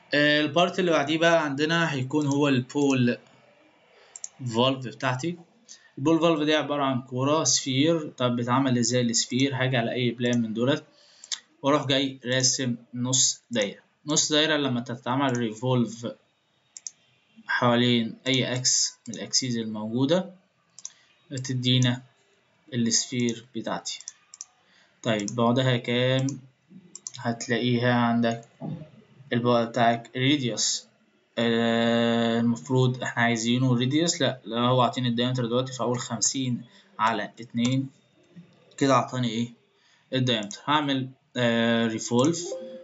آه، البارت اللي بعديه بقى عندنا هيكون هو البول فالف بتاعتي البول فالف دي عبارة عن كورة سفير طب بتعمل ازاي السفير هاجي على اي بلان من دولت واروح جاي راسم نص دايرة نص دايرة لما تتعمل ريفولف حوالين اي اكس من الاكسيز الموجودة تدينا السفير بتاعتي طيب بعدها كام هتلاقيها عندك البعد بتاعك ريديوس المفروض احنا عايزينه ريديوس لا لا هو عاطيني الدايمتر دلوقتي فاقول خمسين على اتنين كده عطاني ايه الدايمتر هعمل آه ريفولف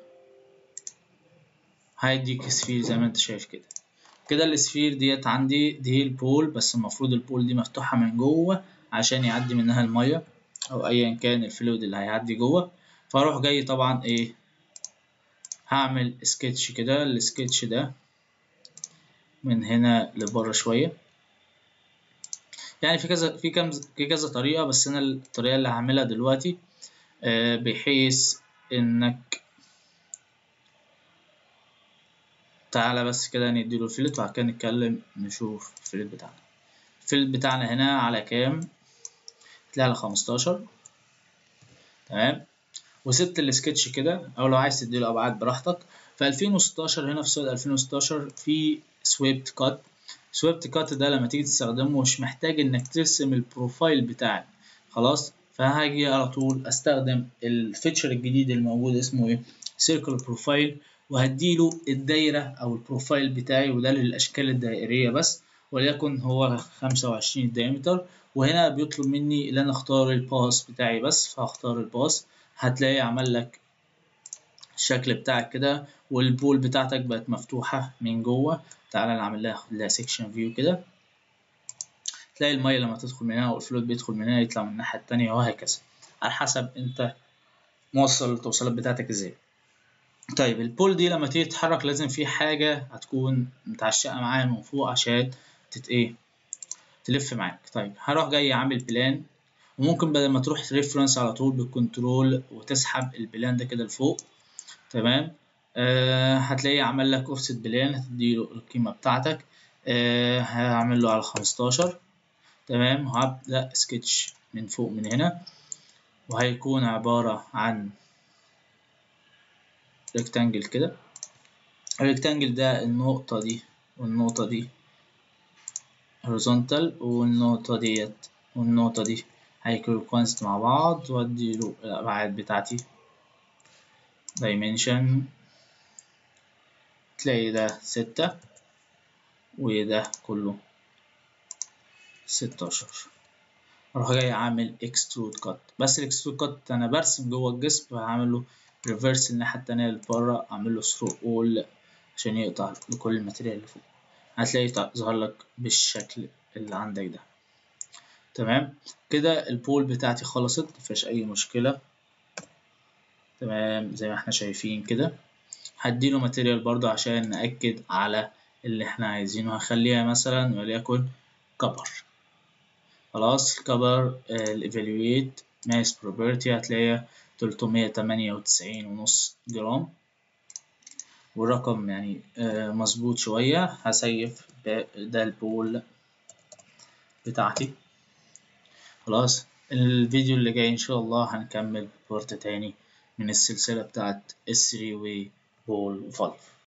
هيديك سفير زي ما انت شايف كده كده السفير ديت عندي دي البول بس المفروض البول دي مفتوحة من جوه عشان يعدي منها المية او ايا كان الفلويد اللي هيعدي جوه فاروح جاي طبعا ايه هعمل سكتش كده السكتش ده من هنا لبره شوية يعني في كذا في كم في كذا طريقة بس أنا الطريقة اللي هعملها دلوقتي آه بحيث إنك تعالى بس كده نديله الفيلت وبعد كده نتكلم نشوف الفيلت بتاعنا الفيلت بتاعنا هنا على كام؟ تلاقي على خمستاشر تمام وسبت السكتش كده أو لو عايز تديله أبعاد براحتك في 2016 هنا في سؤال 2016 في سويبت كات سويبت كات ده لما تيجي تستخدمه مش محتاج انك ترسم البروفايل بتاعك خلاص فهاجي على طول استخدم الفيتشر الجديد الموجود اسمه ايه سيركل بروفايل وهديله الدايرة او البروفايل بتاعي وده للاشكال الدائرية بس وليكن هو 25 دايمتر وهنا بيطلب مني ان انا اختار الباس بتاعي بس فهختار الباس هتلاقي عمل لك الشكل بتاعك كده والبول بتاعتك بقت مفتوحة من جوه تعالى نعمل لها لها سيكشن فيو كده تلاقي المية لما تدخل من هنا والفلويد بيدخل من هنا يطلع من الناحية التانية وهكذا على حسب انت موصل التوصيلات بتاعتك ازاي طيب البول دي لما تيجي تتحرك لازم في حاجة هتكون متعشقة معاها من فوق عشان تت ايه تلف معاك طيب هروح جاي عامل بلان وممكن بدل ما تروح ريفرنس على طول بالكنترول وتسحب البلان ده كده لفوق تمام آه هتلاقيه عمل لك اوفست بلان هتديله القيمة بتاعتك آه هعمل له على خمستاشر تمام وهبدأ سكتش من فوق من هنا وهيكون عبارة عن ريكتانجل كده الريكتانجل ده النقطة دي والنقطة دي horizontal والنقطة ديت والنقطة دي هيكونوا كونست مع بعض واديله الأبعاد بتاعتي dimension تلاقي ده ستة وده كله ستاشر اروح جاي عامل extrude cut بس الاكسترود كات انا برسم جوه الجسم هعمله ريفرس الناحية التانية اللي بره اعمله through all عشان يقطع لكل الماتيريال اللي فوق هتلاقي ظهر لك بالشكل اللي عندك ده تمام كده البول بتاعتي خلصت مفيهاش اي مشكلة تمام زي ما احنا شايفين كده هديله ماتيريال برضو عشان نأكد على اللي احنا عايزينه هخليها مثلا وليكن كبر خلاص كبر الايفالويت ماس بروبرتي هتلاقيها تلتمية تمانية وتسعين ونص جرام والرقم يعني مظبوط شوية هسيف ده البول بتاعتي خلاص الفيديو اللي جاي ان شاء الله هنكمل بورت تاني من السلسلة بتاعت الثري واي بول فالف